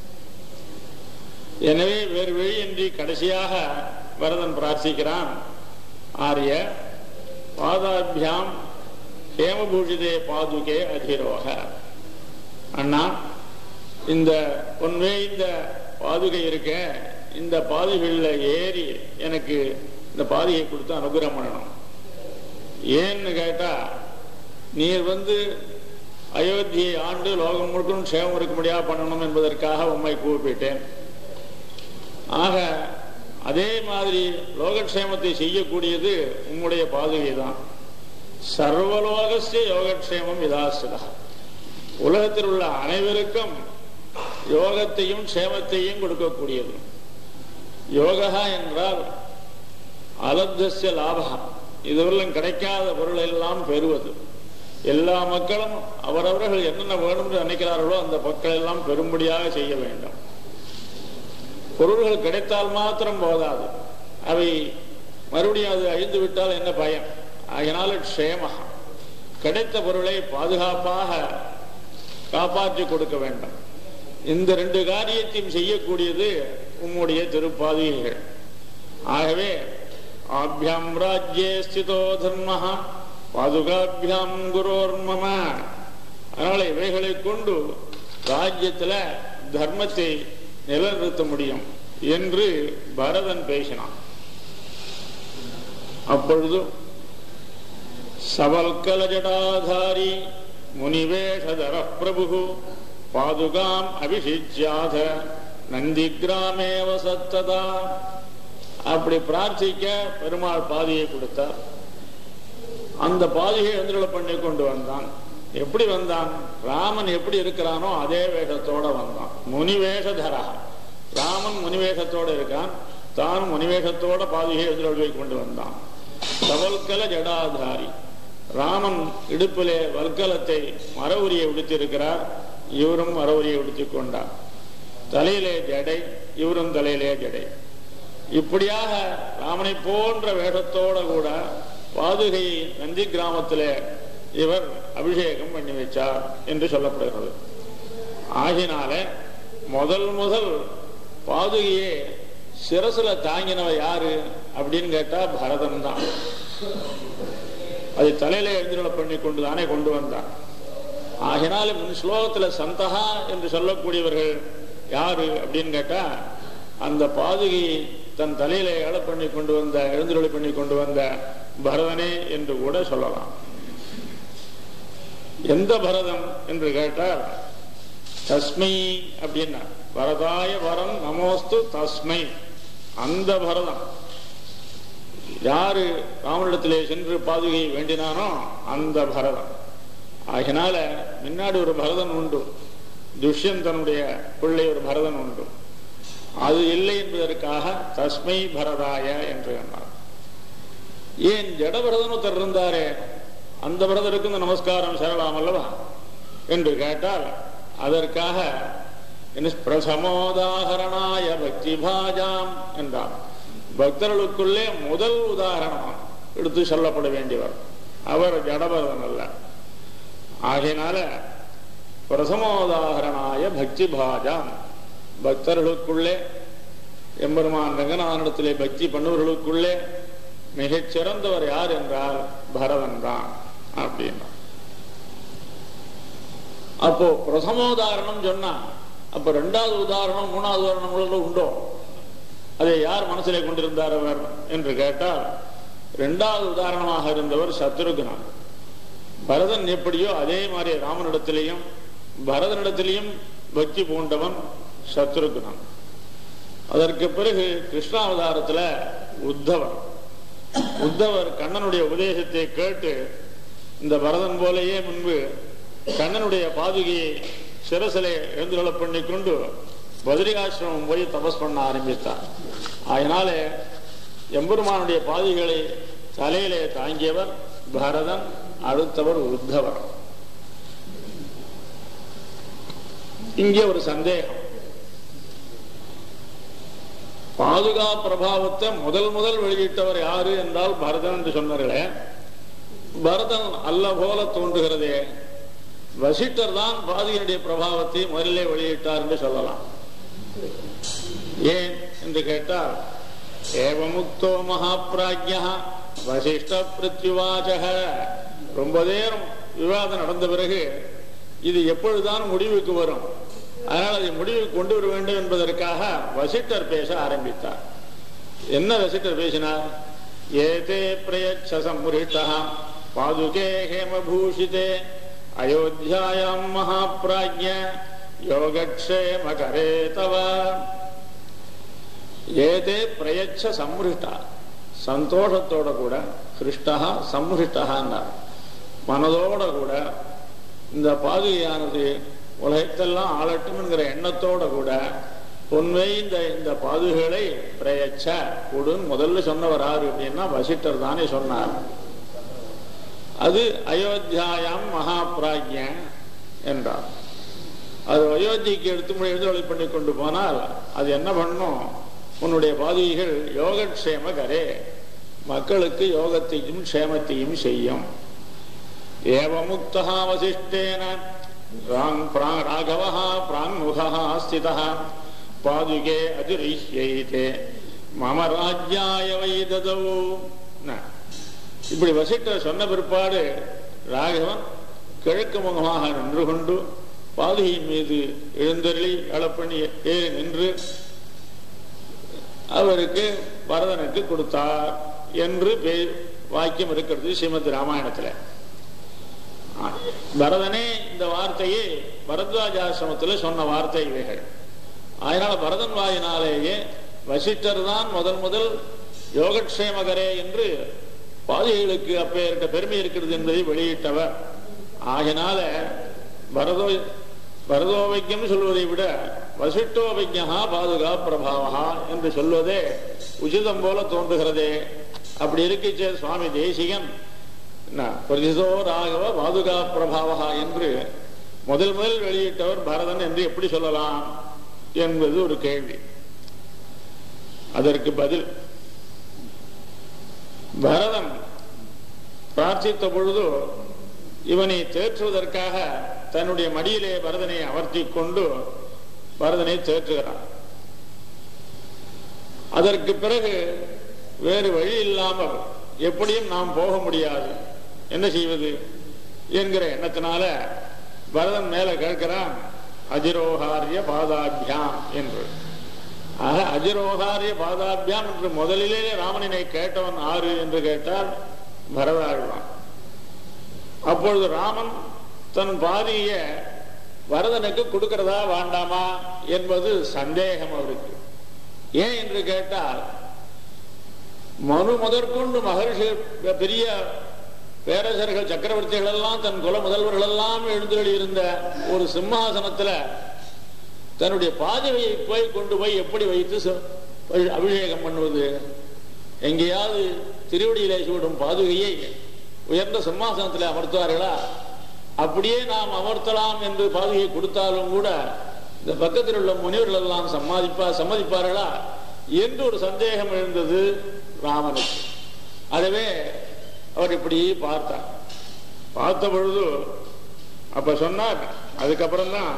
Speaker 2: எனவே வேறு வழியின்றி கடைசியாக பரதன் பிரார்த்திக்கிறான் ஆரிய பாதாபியாம் ஹேமபூஷிதே பாதுகே அதிரோக அண்ணா இந்த பொன்வே இந்த பாதுகை இருக்க இந்த பாதுகையில் ஏறி எனக்கு இந்த பாதுகை கொடுத்து அனுகிரகம் பண்ணணும் ஏன்னு கேட்டா நீர் வந்து அயோத்தியை ஆண்டு லோகம் முழுக்கும் சேவம் இருக்க முடியா பண்ணணும் என்பதற்காக உண்மை கூப்பிட்டேன் ஆக அதே மாதிரி லோகக்ஷேமத்தை செய்யக்கூடியது உம்முடைய பாதுகை தான் சர்வலோகஸ்ய யோகக்ஷேமம் இதாசிதா உலகத்தில் உள்ள அனைவருக்கும் யோகத்தையும் க்ஷேமத்தையும் கொடுக்கக்கூடியது யோகா என்றால் அலப்தஸ்ய லாபா இதுவரையும் கிடைக்காத பொருள் எல்லாம் பெறுவது எல்லா மக்களும் அவரவர்கள் என்னென்ன வேணும் என்று நினைக்கிறார்களோ அந்த மக்கள் எல்லாம் பெரும்படியாக செய்ய வேண்டும் பொருள்கள் கிடைத்தால் மாத்திரம் போதாது அவை மறுபடியும் அது அழிந்து விட்டால் என்ன பயம் அதனால க்ஷேம கிடைத்த பொருளை பாதுகாப்பாக காப்பாற்றி கொடுக்க வேண்டும் இந்த ரெண்டு காரியத்தையும் செய்யக்கூடியது உம்முடைய திருப்பாதிகைகள் ஆகவே ஆபியாம் ராஜ்யே ஸ்திதோ தர்ம பாதுகாபியாம் குரோர்மம அதனால இவைகளை கொண்டு ராஜ்யத்துல தர்மத்தை நிலைநிறுத்த முடியும் என்று பரதன் பேசினான் அப்பொழுது சவல்கல ஜடாதாரி முனிவேஷதர பிரபு பாதுகாம் அபிஷிச்சாத நந்தி கிராமே வசத்ததா அப்படி பிரார்த்திக்க பெருமாள் பாதியை கொடுத்தார் அந்த பாதியை எழுந்துள்ள பண்ணி கொண்டு வந்தான் எப்படி வந்தான் ராமன் எப்படி இருக்கிறானோ அதே வேஷத்தோட வந்தான் முனிவேஷதரா ராமன் முனிவேஷத்தோட இருக்கான் தான் முனிவேஷத்தோட பாதியை எழுந்துள்ள கொண்டு வந்தான் சவல்கல ஜடாதாரி ராமன் இடுப்பிலே வல்கலத்தை மரவுரியை உடுத்திருக்கிறார் இவரும் மரவுரியை உடுத்திக் கொண்டார் தலையிலே ஜடை இவரும் தலையிலே ஜடை இப்படியாக ராமனை போன்ற வேஷத்தோட கூட பாதுகை நந்தி கிராமத்திலே இவர் அபிஷேகம் பண்ணி வச்சார் என்று சொல்லப்படுகிறது ஆகினால முதல் முதல் பாதுகையே சிரசுல தாங்கினவ யாரு அப்படின்னு கேட்டா பரதன் தான் அது தலையில எழுந்திரல பண்ணி கொண்டு தானே கொண்டு வந்தான் ஆகினால முன் ஸ்லோகத்துல சந்தகா என்று சொல்லக்கூடியவர்கள் யாரு அப்படின்னு கேட்டா அந்த பாதுகை தன் தலையில எழ பண்ணி கொண்டு வந்த எழுந்துருளி பண்ணி கொண்டு வந்த பரதனே என்று கூட சொல்லலாம் எந்த பரதம் என்று கேட்டால் தஸ்மை அப்படின்னா வரதாய வரம் நமோஸ்து தஸ்மை அந்த பரதம் யாரு ராமனிடத்திலே சென்று பாதுகை வேண்டினானோ அந்த பரதம் ஆகினால முன்னாடி ஒரு பரதன் உண்டு துஷ்யந்தனுடைய பிள்ளை ஒரு பரதன் உண்டு அது இல்லை என்பதற்காக தஸ்மை பரதாய என்று சொன்னார் ஏன் ஜடபரதன் ஒருத்தர் இருந்தாரே அந்த பரதருக்கு இந்த நமஸ்காரம் செல்லலாம் அல்லவா என்று கேட்டால் அதற்காக என்ன பிரசமோதாகரணாய பக்தி பாஜாம் என்றார் பக்தர்களுக்குள்ளே முதல் உதாரணம் எடுத்து சொல்லப்பட வேண்டியவர் அவர் ஜடபரதன் அல்ல ஆகையினால பிரசமோதாகரணாய பக்தி பாஜாம் பக்தர்களுக்குள்ளே எம்பெருமான் ரங்கநாதனிடத்திலே பக்தி பண்ணுவர்களுக்குள்ளே மிகச் சிறந்தவர் யார் என்றால் பரதன் தான் அப்படின்னா அப்போ பிரசமோதாரணம் சொன்னா அப்ப ரெண்டாவது உதாரணம் மூணாவது உதாரணம் உண்டோ அதை யார் மனசிலே கொண்டிருந்தார் அவர் என்று கேட்டால் இரண்டாவது உதாரணமாக இருந்தவர் சத்ருகுணன் பரதன் எப்படியோ அதே மாதிரி ராமனிடத்திலேயும் பரதனிடத்திலேயும் பக்தி பூண்டவன் சத்ருகுணன் அதற்கு பிறகு கிருஷ்ணாவதாரத்துல உத்தவர் உத்தவர் கண்ணனுடைய உபதேசத்தை கேட்டு இந்த பரதன் போலேயே முன்பு கண்ணனுடைய பாதுகையை சிரசிலே எழுந்துள்ள பண்ணி கொண்டு பத்ரிகாசிரமம் போய் தபஸ் பண்ண ஆரம்பித்தார் அதனால எம்பெருமானுடைய பாதுகளை தலையிலே தாங்கியவர் பரதன் அடுத்தவர் உத்தவர் இங்கே ஒரு சந்தேகம் பாதுகா பிரபாவத்தை முதல் முதல் வெளியிட்டவர் யாரு என்றால் பரதன் என்று சொன்னார்களே பரதன் அல்ல போல தோன்றுகிறதே வசிட்டர் தான் பாதுகையினுடைய பிரபாவத்தை முதலிலே வெளியிட்டார் என்று சொல்லலாம் ஏன் என்று கேட்டால் ஏவமுக்தோ மகாபிராஜ்யா வசிஷ்ட பிருத்யுவாச்சக ரொம்ப நேரம் விவாதம் நடந்த பிறகு இது எப்பொழுதுதான் முடிவுக்கு வரும் அதனால் அதை முடிவுக்கு கொண்டு வர வேண்டும் என்பதற்காக வசிட்டர் பேச ஆரம்பித்தார் என்ன வசிட்டர் பேசினார் ஏதே பிரயச்ச சம்முரிஷ்டா பாதுகே ஹேமபூஷிதே அயோத்தியாயாம் மகாபிராஜ்ய யோகக்ஷேம கரே தவ ஏதே பிரயச்ச சம்ருஷ்டா சந்தோஷத்தோட கூட ஹிருஷ்டா சம்ருஷ்டான்னார் மனதோட கூட இந்த பாதுகையானது உலகத்தெல்லாம் ஆளட்டும் என்கிற எண்ணத்தோட கூட உண்மை இந்த இந்த பாதுகளை பிரயச்ச கொடுன்னு முதல்ல சொன்னவர் யாரு அப்படின்னா வசிட்டர் தானே சொன்னார் அது அயோத்தியாயாம் மகாபிராஜ்ய என்றார் அது அயோத்திக்கு எடுத்து எழுதி பண்ணி கொண்டு போனால் அது என்ன பண்ணும் உன்னுடைய பாதுகைகள் யோகக்ஷேம கரே மக்களுக்கு யோகத்தையும் க்ஷேமத்தையும் செய்யும் ஏவமுக்தா வசிஷ்டேன ராகவா பிராங்முகா ஸ்திதா பாதுகே அதிரிஷ்யைதே மம ராஜ்யாய வைததவு இப்படி வசிட்ட சொன்ன பிற்பாடு ராகவன் கிழக்கு முகமாக நின்று கொண்டு பாதுகையின் மீது எழுந்தருளி அளப்பண்ணி ஏறி நின்று அவருக்கு பரதனுக்கு கொடுத்தார் என்று பே- வாக்கியம் இருக்கிறது ஸ்ரீமத் ராமாயணத்துல பரதனே இந்த வார்த்தையை பரத்வாஜாசிரமத்தில் சொன்ன வார்த்தை இவைகள் அதனால பரதன் வாயினாலேயே வசிஷ்டர் தான் முதல் முதல் யோகக்ஷேமகரே என்று பாதிகளுக்கு அப்பேற்பட்ட பெருமை இருக்கிறது என்பதை வெளியிட்டவர் ஆகினால பரதோ பரதோபைக்கியம் சொல்வதை விட வசிஷ்டோபைக்கியா பாதுகா பிரபாவா என்று சொல்வதே உச்சிதம் போல தோன்றுகிறதே அப்படி இருக்கிச்சே சுவாமி தேசிகன் என்ன, பிரதிதோ ராகவ பாதுகா பிரபாவா என்று முதல் முதல் வெளியிட்டவர் பரதன் என்று எப்படி சொல்லலாம் என்பது ஒரு கேள்வி அதற்கு பதில் பரதன் பிரார்த்தித்த பொழுது இவனை தேற்றுவதற்காக தன்னுடைய மடியிலே பரதனை அமர்த்தி கொண்டு பரதனை தேற்றுகிறான் அதற்கு பிறகு வேறு வழி இல்லாமல் எப்படியும் நாம் போக முடியாது என்ன செய்வது என்கிற எண்ணத்தினால பரதன் மேல கேட்கிறான் அஜிரோகாரிய பாதாபியாம் என்று ஆக அஜிரோகாரிய பாதாபியாம் என்று முதலிலே ராமனினை கேட்டவன் ஆறு என்று கேட்டால் பரதாழ்வான் அப்பொழுது ராமன் தன் பாதிய வரதனுக்கு கொடுக்கிறதா வேண்டாமா என்பது சந்தேகம் அவருக்கு ஏன் என்று கேட்டால் மனு முதற்கொண்டு மகர்ஷி பெரிய பேரரசர்கள் சக்கரவர்த்திகள் எல்லாம் தன் குல முதல்வர்கள் எல்லாம் எழுந்தருளி இருந்த ஒரு சிம்மாசனத்துல தன்னுடைய பாதவியை போய் கொண்டு போய் எப்படி வைத்து ச- அபிஷேகம் பண்ணுவது எங்கேயாவது திருவடியிலே சூடும் பாதுகையை உயர்ந்த சிம்மாசனத்தில் அமர்த்துவார்களா அப்படியே நாம் அமர்த்தலாம் என்று பாதுகையை கொடுத்தாலும் கூட இந்த பக்கத்தில் உள்ள முனிவர்கள் எல்லாம் சம்மதிப்பா சம்மதிப்பார்களா என்று ஒரு சந்தேகம் எழுந்தது ராமனுக்கு அதுவே அவர் இப்படி பார்த்தார் பார்த்த பொழுது அப்ப சொன்னார் அதுக்கப்புறம் தான்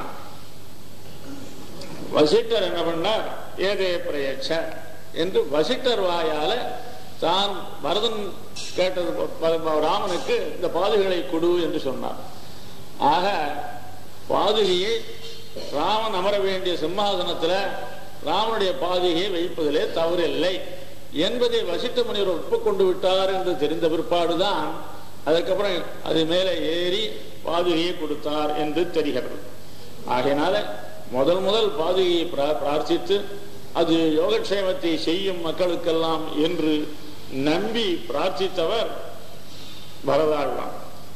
Speaker 2: வசிட்டர் என்ன பண்ணார் ஏதே பிரயட்ச என்று வசிட்டர் வாயால தான் பரதன் கேட்டது ப- ப- ராமனுக்கு இந்த பாதுகளை கொடு என்று சொன்னார் ஆக பாதுகையை ராமன் அமர வேண்டிய சிம்மாசனத்துல ராமனுடைய பாதுகையை வைப்பதிலே தவறில்லை என்பதை வசிட்ட முனிவர் ஒப்புக்கொண்டு விட்டார் என்று தெரிந்த பிற்பாடுதான் அதுக்கப்புறம் அது மேலே ஏறி பாதுகையை கொடுத்தார் என்று தெரிகிறது ஆகையினால முதல் முதல் பாதுகையை பிரா- பிரார்த்தித்து அது யோகக்ஷேமத்தை செய்யும் மக்களுக்கெல்லாம் என்று நம்பி பிரார்த்தித்தவர் பரதாழ்வான்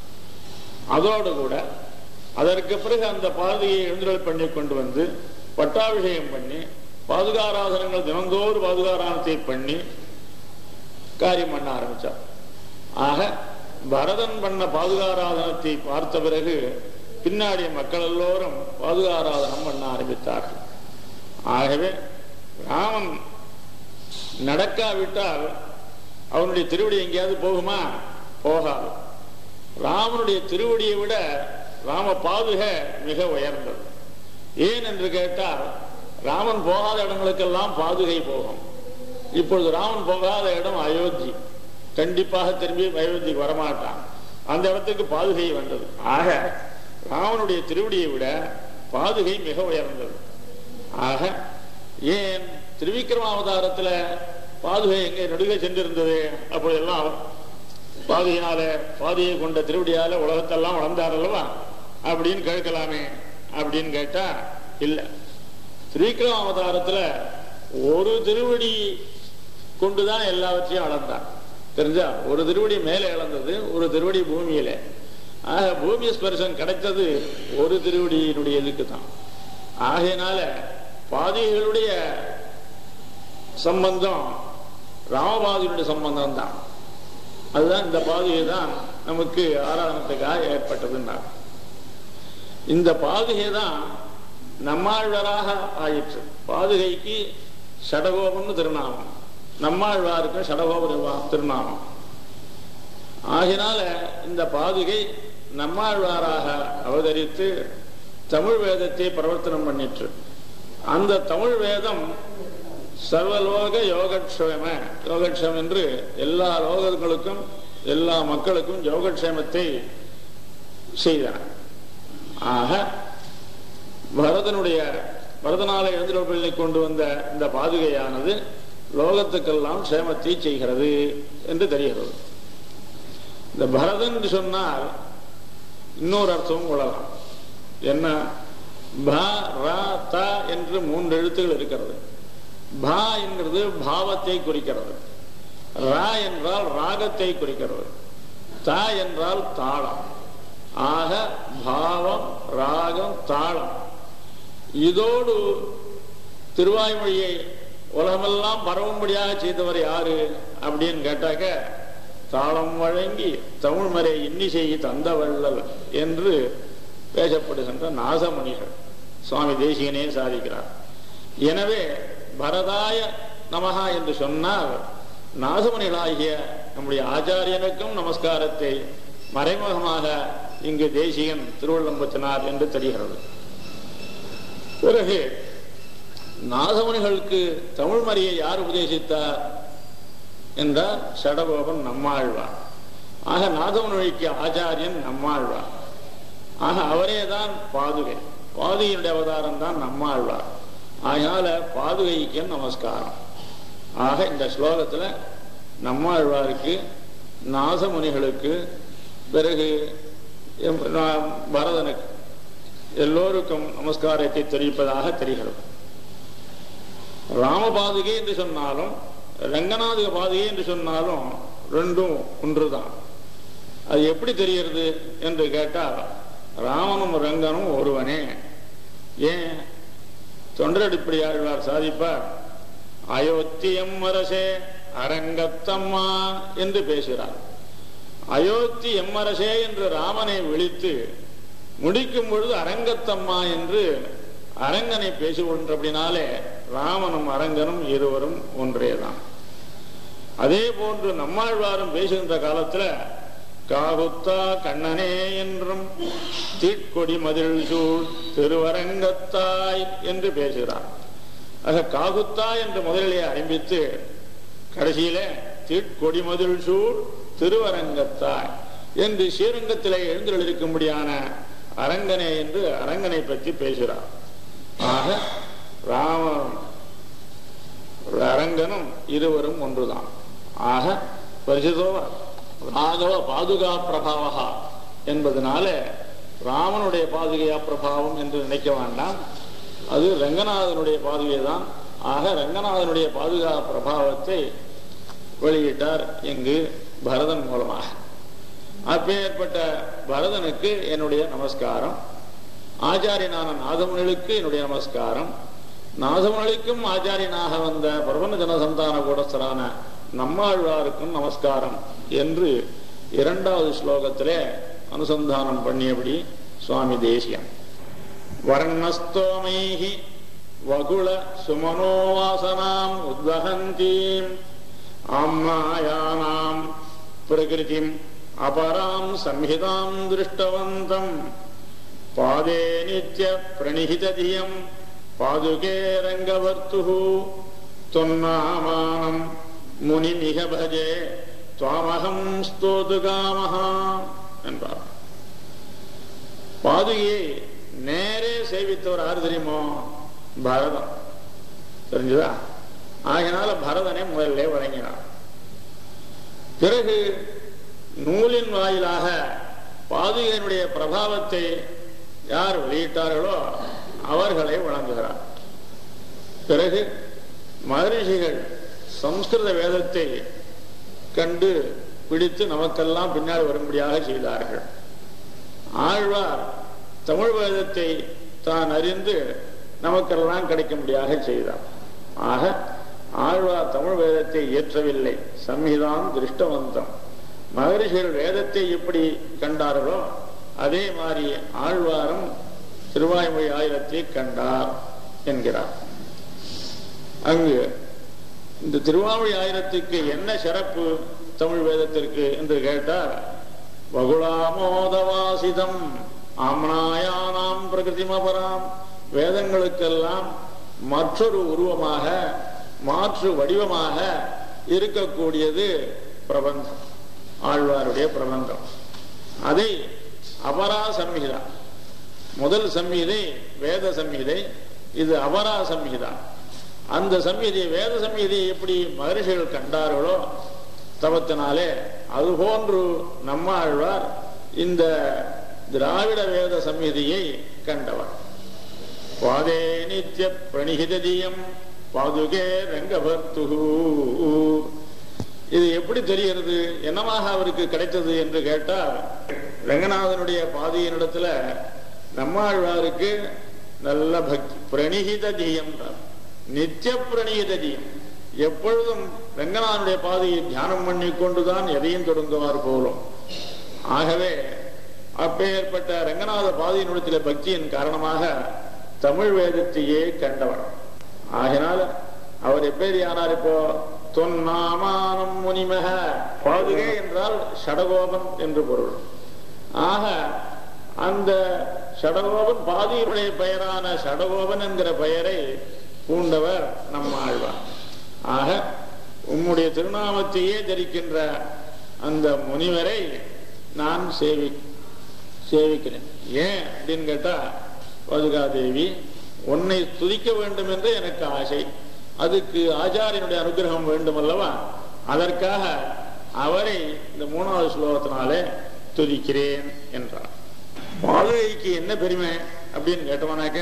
Speaker 2: அதோடு கூட அதற்கு பிறகு அந்த பாதுகையை எழுந்தருள் பண்ணி கொண்டு வந்து பட்டாபிஷேகம் பண்ணி பாதுகாராதனங்கள் தினந்தோறும் பாதுகாராதனத்தை பண்ணி காரியம் பண்ண ஆரம்பிச்சார் ஆக பரதன் பண்ண பாதுகாராதனத்தை பார்த்த பிறகு பின்னாடி மக்கள் எல்லோரும் பாதுகாராதனம் பண்ண ஆரம்பித்தார்கள் ஆகவே ராமன் நடக்காவிட்டால் அவனுடைய திருவடி எங்கேயாவது போகுமா போகாது ராமனுடைய திருவடியை விட ராம பாதுக மிக உயர்ந்தது ஏன் என்று கேட்டால் ராமன் போகாத இடங்களுக்கெல்லாம் பாதுகை போகும் இப்பொழுது ராமன் போகாத இடம் அயோத்தி கண்டிப்பாக திரும்பி அயோத்திக்கு வரமாட்டான் அந்த இடத்துக்கு பாதுகை வந்தது ஆக ராமனுடைய திருவடியை விட பாதுகை மிக உயர்ந்தது ஆக ஏன் திருவிக்கிரமாவதாரத்துல பாதுகை எங்கே நடுக சென்றிருந்தது அப்பொழுதெல்லாம் அவர் பாதியினால பாதியை கொண்ட திருவடியால உலகத்தெல்லாம் வளர்ந்தார் அல்லவா அப்படின்னு கேட்கலாமே அப்படின்னு கேட்டா இல்ல திரிவிக்ரம அவதாரத்துல ஒரு திருவடி கொண்டுதான் எல்லாவற்றையும் அளந்தான் தெரிஞ்சா ஒரு திருவடி மேலே இழந்தது ஒரு திருவடி பூமியில ஆக பூமி ஸ்பர்சம் கிடைத்தது ஒரு திருவடியினுடைய இதுக்கு தான் ஆகையினால பாதிகளுடைய சம்பந்தம் ராமபாதியுடைய சம்பந்தம் தான் அதுதான் இந்த பாதுகை தான் நமக்கு ஆராதனத்துக்காக ஏற்பட்டதுன்னா இந்த பாதுகை தான் நம்மாழ்வாராக ஆயிற்று பாதுகைக்கு சடகோபம்னு திருநாமம் நம்மாழ்வாருக்கு சடகோப திருநாமம் ஆகினால இந்த பாதுகை நம்மாழ்வாராக அவதரித்து தமிழ் வேதத்தை பிரவர்த்தனம் பண்ணிற்று அந்த தமிழ் வேதம் சர்வலோக யோகக்ஷேம யோகக்ஷேமம் என்று எல்லா லோகங்களுக்கும் எல்லா மக்களுக்கும் யோகக்ஷேமத்தை செய்தன ஆக பரதனுடைய பரதனால எழுந்திரப்பள்ளி கொண்டு வந்த இந்த பாதுகையானது லோகத்துக்கெல்லாம் சேமத்தை செய்கிறது என்று தெரிகிறது இந்த பரதன் என்று சொன்னால் இன்னொரு அர்த்தமும் கொள்ளலாம் என்ன ப ர த என்று மூன்று எழுத்துகள் இருக்கிறது ப என்கிறது பாவத்தை குறிக்கிறது ர என்றால் ராகத்தை குறிக்கிறது த என்றால் தாளம் ஆக பாவம் ராகம் தாளம் இதோடு திருவாய்மொழியை உலகமெல்லாம் பரவும்படியாக செய்தவர் யாரு அப்படின்னு கேட்டாக்க தாளம் வழங்கி தமிழ் மறை இன்னிசை தந்த வள்ளல் என்று பேசப்படுகின்ற நாசமணிகள் சுவாமி தேசிகனே சாதிக்கிறார் எனவே பரதாய நமகா என்று சொன்னால் நாசமணிகளாகிய நம்முடைய ஆச்சாரியனுக்கும் நமஸ்காரத்தை மறைமுகமாக இங்கு தேசிகன் திருவள்ளம்பத்தினார் என்று தெரிகிறது பிறகு நாதமணிகளுக்கு தமிழ் மறையை யார் உபதேசித்தார் என்றார் சடகோபன் நம்மாழ்வார் ஆக நாதமணிக்கு ஆச்சாரியன் நம்மாழ்வார் ஆக அவரே தான் பாதுகை பாதுகையினுடைய அவதாரம் தான் நம்மாழ்வார் அதனால பாதுகைக்கு நமஸ்காரம் ஆக இந்த ஸ்லோகத்துல நம்மாழ்வாருக்கு நாசமுனிகளுக்கு பிறகு எம்- நா- பரதனுக்கு எல்லோருக்கும் நமஸ்காரத்தை தெரிவிப்பதாக தெரிகிறது ராம பாதுகை என்று சொன்னாலும் ரங்கநாத பாதுகை என்று சொன்னாலும் ரெண்டும் ஒன்றுதான் அது எப்படி தெரிகிறது என்று கேட்டால் ராமனும் ரங்கனும் ஒருவனே ஏன் தொண்டரடிப்படி ஆழ்வார் சாதிப்பார் அயோத்தியம் அரசே அரங்கத்தம்மா என்று பேசுகிறார் அயோத்தி எம்மரசே என்று ராமனை விழித்து முடிக்கும் பொழுது அரங்கத்தம்மா என்று அரங்கனை பேசுகின்றபடினாலே ராமனும் அரங்கனும் இருவரும் ஒன்றேதான் அதே போன்று நம்மாழ்வாரும் பேசுகின்ற காலத்துல காகுத்தா கண்ணனே என்றும் தீட்கொடி மதில் சூழ் திருவரங்கத்தாய் என்று பேசுகிறார் ஆக காகுத்தா என்று முதலிலே ஆரம்பித்து கடைசியில தீட்கொடி மதில் சூழ் திருவரங்கத்தாய் என்று ஸ்ரீரங்கத்திலே எழுந்தருளிருக்கும்படியான அரங்கனே என்று அரங்கனை பற்றி பேசுகிறார் ஆக ராம அரங்கனும் இருவரும் ஒன்றுதான் ஆக பரிசுதோவ ராகவ பாதுகா பிரபாவகா என்பதனால ராமனுடைய பாதுகையா பிரபாவம் என்று நினைக்க வேண்டாம் அது ரங்கநாதனுடைய பாதுகை தான் ஆக ரங்கநாதனுடைய பாதுகா பிரபாவத்தை வெளியிட்டார் இங்கு பரதன் மூலமாக அப்பேற்பட்ட பரதனுக்கு என்னுடைய நமஸ்காரம் ஆச்சாரியனான நாதமுனிகளுக்கு என்னுடைய நமஸ்காரம் நாதமுனிகளுக்கும் ஆச்சாரியனாக வந்த பிரபந்த ஜனசந்தான கூடஸ்தரான நம்மாழ்வாருக்கும் நமஸ்காரம் என்று இரண்டாவது ஸ்லோகத்திலே அனுசந்தானம் பண்ணியபடி சுவாமி தேசியம் வர்ணஸ்தோமைஹி வகுள சுமனோவாசனாம் உத்வகந்தீம் ஆம்னாயானாம் பிரகிருதிம் அபராம் சம்ஹிதாம் திருஷ்டவந்தம் பாதே நித்ய பிரணிஹிததியம் பாதுகே ரங்கவர்த்துஹு தொன்னாமானம் முனிமிக பஜே துவாமகம் ஸ்தோதுகாமஹா என்றார் பாதுகையை நேரே சேவித்தவர் யாரு தெரியுமோ பரதம் தெரிஞ்சுதா ஆகினால பரதனை முதல்ல வழங்கினார் பிறகு நூலின் வாயிலாக பாதுகையினுடைய பிரபாவத்தை யார் வெளியிட்டார்களோ அவர்களை வழங்குகிறார் பிறகு மகரிஷிகள் சம்ஸ்கிருத வேதத்தை கண்டு பிடித்து நமக்கெல்லாம் பின்னால் வரும்படியாக செய்தார்கள் ஆழ்வார் தமிழ் வேதத்தை தான் அறிந்து நமக்கெல்லாம் கிடைக்கும்படியாக செய்தார் ஆக ஆழ்வார் தமிழ் வேதத்தை இயற்றவில்லை சம்ஹிதான் திருஷ்டவந்தம் மகரிஷிகள் வேதத்தை எப்படி கண்டார்களோ அதே மாதிரி ஆழ்வாரும் திருவாய்மொழி ஆயிரத்தை கண்டார் என்கிறார் அங்கு இந்த திருவாமொழி ஆயிரத்துக்கு என்ன சிறப்பு தமிழ் வேதத்திற்கு என்று கேட்டால் வகுளாமோதவாசிதம் ஆம்னாயானாம் பிரகிருதிமபராம் வேதங்களுக்கெல்லாம் மற்றொரு உருவமாக மாற்று வடிவமாக இருக்கக்கூடியது பிரபந்தம் ஆழ்வாருடைய பிரபந்தம் அதை அபரா சம்ஹிதா முதல் சம்ஹிதை வேத சம்ஹிதை இது அபரா சம்ஹிதா அந்த சம்ஹிதை வேத சம்ஹிதையை எப்படி மகரிஷிகள் கண்டார்களோ தவத்தினாலே அதுபோன்று நம்மாழ்வார் இந்த திராவிட வேத சம்ஹிதியை கண்டவர் பாதே நித்திய பிரணிகிததியம் பாதுகே ரங்கபர்த்துகு இது எப்படி தெரிகிறது என்னமாக அவருக்கு கிடைத்தது என்று கேட்டால் ரங்கநாதனுடைய பாதையினிடத்துல நம்மாழ்வாருக்கு நல்ல பக்தி பிரணிகித தீயம் நித்திய பிரணிகித தீயம் எப்பொழுதும் ரங்கநாதனுடைய பாதையை தியானம் பண்ணி கொண்டுதான் எதையும் தொடங்குவார் போலும் ஆகவே அப்பேற்பட்ட ரங்கநாத பாதையினுடைய பக்தியின் காரணமாக தமிழ் வேதத்தையே கண்டவர் ஆகினால அவர் எப்பேர் யானார் இப்போ தொன்னாமானம் முனிமக பாதுகை என்றால் ஷடகோபன் என்று பொருள் ஆக அந்த ஷடகோபன் பாதியினுடைய பெயரான ஷடகோபன் என்கிற பெயரை பூண்டவர் நம்ம ஆழ்வார் ஆக உம்முடைய திருநாமத்தையே தரிக்கின்ற அந்த முனிவரை நான் சேவி சேவிக்கிறேன் ஏன் அப்படின்னு கேட்டா பாதுகாதேவி உன்னை துதிக்க வேண்டும் என்று எனக்கு ஆசை அதுக்கு ஆச்சாரியனுடைய அனுகிரகம் வேண்டும் அல்லவா அதற்காக அவரை இந்த மூணாவது ஸ்லோகத்தினாலே துதிக்கிறேன் என்றார் பாதுகைக்கு என்ன பெருமை அப்படின்னு கேட்டவனாக்க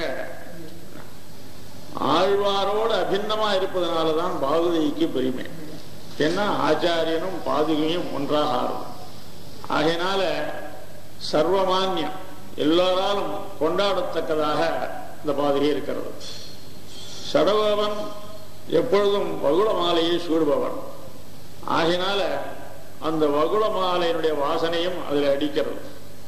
Speaker 2: ஆழ்வாரோடு அபிநமா இருப்பதனாலதான் பாதுகைக்கு பெருமை ஏன்னா ஆச்சாரியனும் பாதுகையும் ஒன்றாக ஆறும் ஆகையினால சர்வமானியம் எல்லாராலும் கொண்டாடத்தக்கதாக இந்த பாதுகை இருக்கிறது சடகோபன் எப்பொழுதும் வகுள மாலையை சூடுபவன் ஆகினால அந்த வகுள மாலையினுடைய வாசனையும் அதில் அடிக்கிறது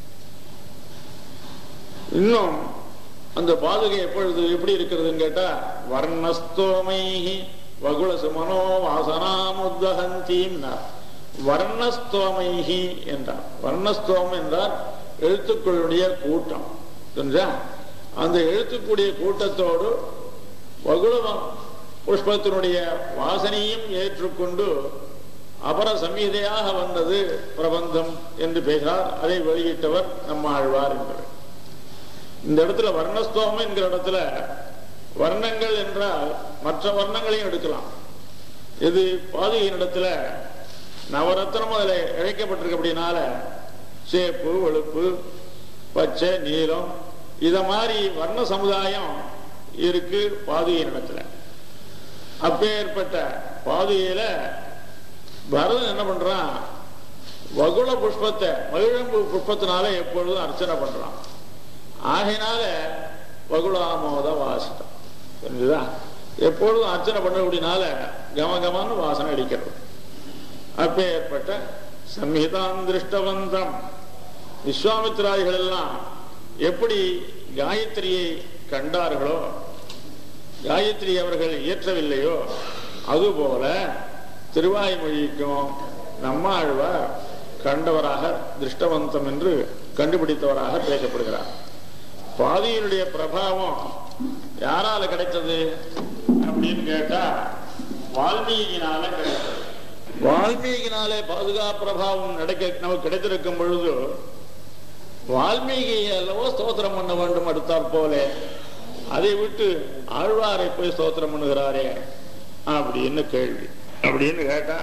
Speaker 2: இன்னும் அந்த பாதுகை எப்பொழுது எப்படி இருக்கிறதுன்னு கேட்டா வர்ணஸ்தோமைஹி வகுள சுமனோ வாசனாமுத்தகந்தீம்னார் வர்ணஸ்தோமைஹி என்றார் வர்ணஸ்தோம் என்றால் எழுத்துக்களுடைய கூட்டம் புரிஞ்சா அந்த எழுத்துக்கூடிய கூட்டத்தோடு வகுள புஷ்பத்தினுடைய வாசனையும் ஏற்றுக்கொண்டு அபர சமீதையாக வந்தது பிரபந்தம் என்று பேசுகிறார் அதை வெளியிட்டவர் நம்ம ஆழ்வார் என்பவர் இந்த இடத்துல வர்ணஸ்தோமம் என்கிற இடத்துல வர்ணங்கள் என்றால் மற்ற வர்ணங்களையும் எடுக்கலாம் இது பாதுகையின் இடத்துல நவரத்னம் அதில் இழைக்கப்பட்டிருக்கு அப்படின்னால சேப்பு வெளுப்பு பச்சை நீலம் இத மாதிரி வர்ண சமுதாயம் இருக்கு பாதுகையின் இடத்துல அப்பேற்பட்ட பாதுகையில பரதன் என்ன பண்றான் வகுள புஷ்பத்தை மகிழம்பு புஷ்பத்தினால எப்பொழுதும் அர்ச்சனை பண்றான் ஆகையினால வகுளாமோத வாசித்தம் புரிஞ்சுதா எப்பொழுதும் அர்ச்சனை பண்ணக்கூடியனால கமகமான வாசனை அடிக்கிறது அப்பேற்பட்ட சம்ஹிதாம் திருஷ்டவந்தம் விஸ்வாமித்ராதிகள் எல்லாம் எப்படி காயத்ரியை கண்டார்களோ காயத்ரி அவர்கள் இயற்றவில்லையோ அதுபோல திருவாய்மொழிக்கும் நம்மாழ்வார் கண்டவராக திருஷ்டவந்தம் என்று கண்டுபிடித்தவராக பேசப்படுகிறார் பாதியினுடைய பிரபாவம் யாரால கிடைத்தது அப்படின்னு கேட்டா வால்மீகினால கிடைத்தது வால்மீகினாலே பாதுகா பிரபாவம் நடக்க நமக்கு கிடைத்திருக்கும் பொழுது வால்மீகி அல்லவோ ஸ்தோத்திரம் பண்ண வேண்டும் அடுத்தாற் போல அதை விட்டு ஆழ்வாரை போய் ஸ்தோத்திரம் பண்ணுகிறாரே அப்படின்னு கேள்வி அப்படின்னு கேட்டா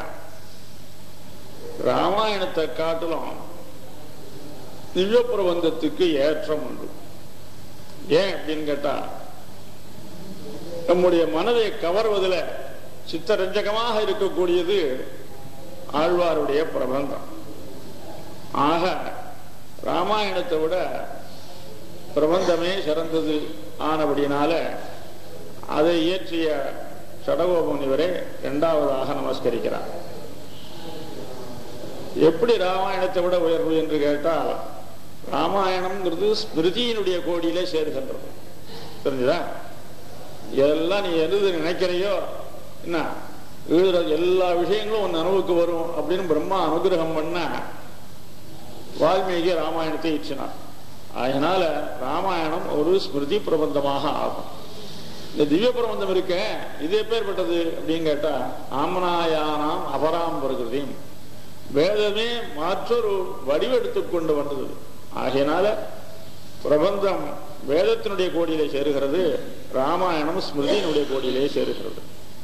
Speaker 2: ராமாயணத்தை காட்டிலும் திவ்ய பிரபந்தத்துக்கு ஏற்றம் உண்டு ஏன் அப்படின்னு கேட்டா நம்முடைய மனதை கவர்வதில் சித்தரஞ்சகமாக இருக்கக்கூடியது ஆழ்வாருடைய பிரபந்தம் ஆக ராமாயணத்தை விட பிரபந்தமே சிறந்தது ஆனபடினால அதை இயற்றிய சடகோபமுனிவரை இரண்டாவதாக நமஸ்கரிக்கிறார் எப்படி ராமாயணத்தை விட உயர்வு என்று கேட்டால் ராமாயணம்ங்கிறது ஸ்மிருதியினுடைய கோடியிலே சேர்கின்றது தெரிஞ்சுதா எல்லாம் நீ எது நினைக்கிறையோ என்ன எழுதுற எல்லா விஷயங்களும் உன் நனவுக்கு வரும் அப்படின்னு பிரம்மா அனுகிரகம் பண்ண வால்மீகி ராமாயணத்தை இச்சினார் அதனால ராமாயணம் ஒரு ஸ்மிருதி பிரபந்தமாக ஆகும் இந்த திவ்ய பிரபந்தம் இருக்க இது எப்பேற்பட்டது அப்படின்னு கேட்டா ஆமனாயானாம் அபராம் பிரகிருதியும் வேதமே மற்றொரு வடிவெடுத்துக் கொண்டு வந்தது ஆகையினால பிரபந்தம் வேதத்தினுடைய கோடியிலே சேருகிறது ராமாயணம் ஸ்மிருதியினுடைய கோடியிலே சேருகிறது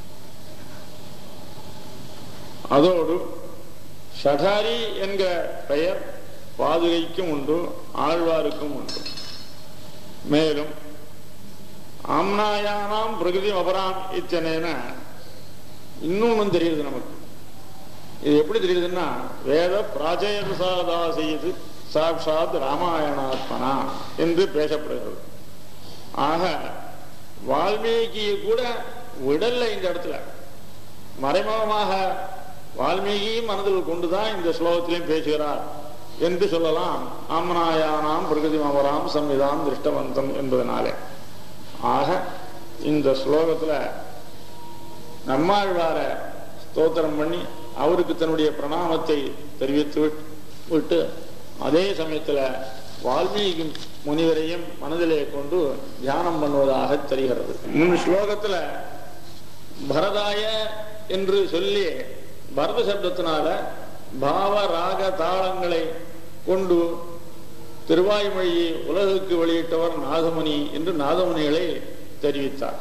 Speaker 2: அதோடு ஷடாரி என்கிற பெயர் பாதுகைக்கும் உண்டு ஆழ்வாருக்கும் உண்டு மேலும் ஆம்னாயானாம் பிரகிருதி அபராம் இத்தனைன இன்னொன்னும் தெரியுது நமக்கு இது எப்படி தெரியுதுன்னா வேத பிராச்சயசாதா செய்து சாட்சாத் ராமாயணாத்மனா என்று பேசப்படுகிறது ஆக வால்மீகியை கூட விடல்ல இந்த இடத்துல மறைமுகமாக வால்மீகியும் மனதில் கொண்டுதான் இந்த ஸ்லோகத்திலையும் பேசுகிறார் என்று சொல்லலாம் ஆம்னாயானாம் பிரகதி அமராம் சம்விதாம் திருஷ்டவந்தம் என்பதனாலே ஆக இந்த ஸ்லோகத்துல நம்மாழ்வார ஸ்தோத்திரம் பண்ணி அவருக்கு தன்னுடைய பிரணாமத்தை தெரிவித்து விட்- விட்டு அதே சமயத்துல வால்மீகி முனிவரையும் மனதிலே கொண்டு தியானம் பண்ணுவதாக தெரிகிறது முன் ஸ்லோகத்துல பரதாய என்று சொல்லி பரத சப்தத்தினால பாவ ராக தாளங்களை கொண்டு திருவாய்மொழியை உலகுக்கு வெளியிட்டவர் நாதமுனி என்று நாதமுனிகளை தெரிவித்தார்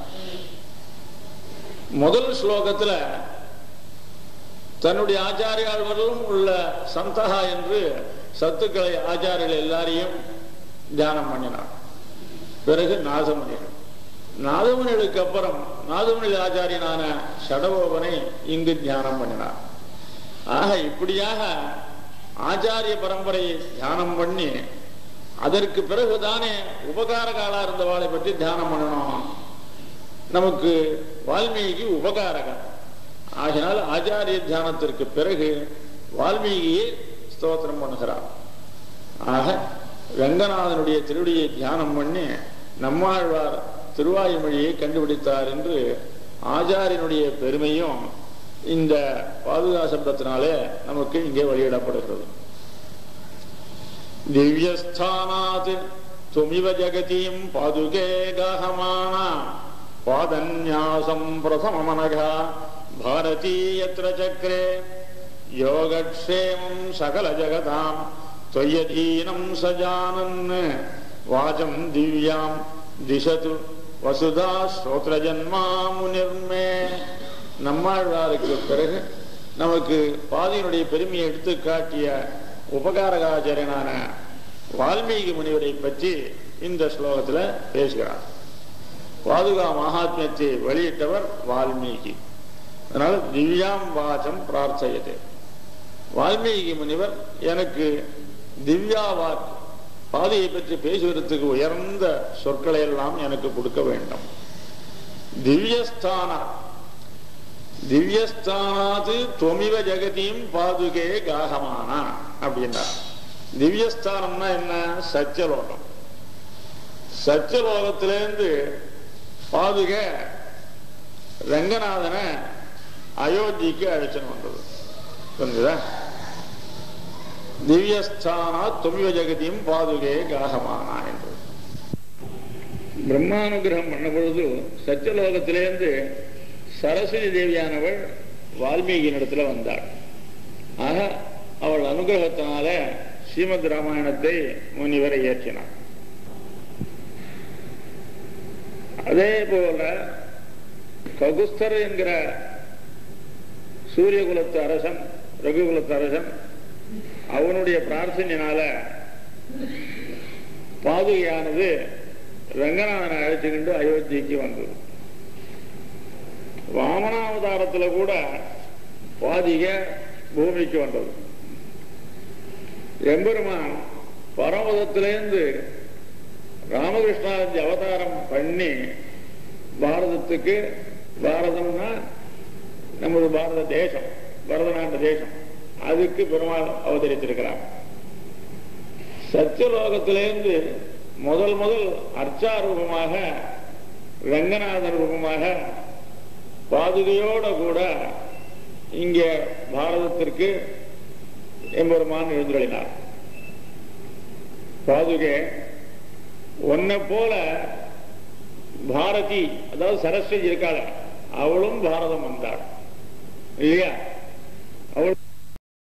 Speaker 2: முதல் ஸ்லோகத்துல தன்னுடைய ஆச்சாரியாளர்களும் உள்ள சந்தகா என்று சத்துக்களை ஆச்சாரியர்கள் எல்லாரையும் தியானம் பண்ணினார் பிறகு நாதமுனிகள் நாதமுனிகளுக்கு அப்புறம் நாதமுனி ஆச்சாரியனான ஷடகோபனை இங்கு தியானம் பண்ணினார் ஆக இப்படியாக ஆச்சாரிய பரம்பரையை தியானம் பண்ணி அதற்கு பிறகுதானே உபகாரகாலா இருந்தவாளை பற்றி தியானம் பண்ணணும் நமக்கு வால்மீகி உபகாரகன் ஆகினால் ஆச்சாரிய தியானத்திற்கு பிறகு வால்மீகியை ஸ்தோத்திரம் பண்ணுகிறார் ஆக ரங்கநாதனுடைய திருடியை தியானம் பண்ணி நம்மாழ்வார் திருவாயுமொழியை கண்டுபிடித்தார் என்று ஆச்சாரியனுடைய பெருமையும் இந்த பாதுகா சப்தத்தினாலே நமக்கு இங்கே வெளியிடப்படுகிறது திவ்யஸ்தானாத் துமிவ ஜகதீம் பாதுகே காஹமானா பாதன்யாசம் பிரதமமனகா பாரதி யத்ர சக்ரே யோகக்ஷேமம் சகல ஜகதாம் त्वयधीनं सजानन् वाचं दिव्यां दिशतु வசுதா ஸ்ரோத்ரஜன்மா முனிர்மே நம்மாழ்வாருக்கு பிறகு நமக்கு பாதியினுடைய பெருமையை எடுத்து காட்டிய உபகாரகாச்சாரியனான வால்மீகி முனிவரை பற்றி இந்த ஸ்லோகத்துல பேசுகிறார் பாதுகா மகாத்மியத்தை வெளியிட்டவர் வால்மீகி அதனால திவ்யாம் வாச்சம் பிரார்த்தயது வால்மீகி முனிவர் எனக்கு திவ்யா வாக்கு பாதையை பற்றி பேசுவதற்கு உயர்ந்த சொற்களை எல்லாம் எனக்கு கொடுக்க வேண்டும் திவ்யஸ்தானா திவ்யஸ்தானாது தொமிவ ஜெகதியும் பாதுகே காகமானா அப்படின்னா திவ்யஸ்தானம்னா என்ன சத்தியலோகம் சத்தியலோகத்திலேருந்து பாதுக ரங்கநாதனை அயோத்திக்கு அழைச்சன் வந்தது புரிஞ்சுதா திவ்யஸ்தானா தொமிவ ஜெகதியும் பாதுகே காகமானா என்று பிரம்மானுகிரகம் பண்ண பொழுது சத்தியலோகத்திலேருந்து சரஸ்வதி தேவியானவள் வால்மீகியினிடத்துல வந்தாள் ஆக அவள் அனுகிரகத்தினால ஸ்ரீமத் ராமாயணத்தை முனிவரை இயற்றினார் அதே போல ககுஸ்தர் என்கிற சூரியகுலத்து அரசன் ரகுகுலத்து அரசன் அவனுடைய பிரார்த்தனையினால பாதுகையானது ரங்கநாதனை அழைச்சுக்கிண்டு அயோத்திக்கு வந்தது வாமனாவதாரத்துல கூட பாதிக பூமிக்கு வந்தது எம்பெருமான் பரமதத்திலேருந்து ராமகிருஷ்ணாதி அவதாரம் பண்ணி பாரதத்துக்கு பாரதம்னா நமது பாரத தேசம் பரதநாட்டு தேசம் அதுக்கு பெருமாள் அவதரித்திருக்கிறார் சத்தியலோகத்திலேருந்து முதல் முதல் அர்ச்சா ரூபமாக ரங்கநாதன் ரூபமாக பாதுகையோட கூட இங்கே பாரதத்திற்கு எம்பெருமான் எழுந்துள்ளினார் பாதுகை உன்னை போல பாரதி அதாவது சரஸ்வதி இருக்காள அவளும் பாரதம் வந்தாள் இல்லையா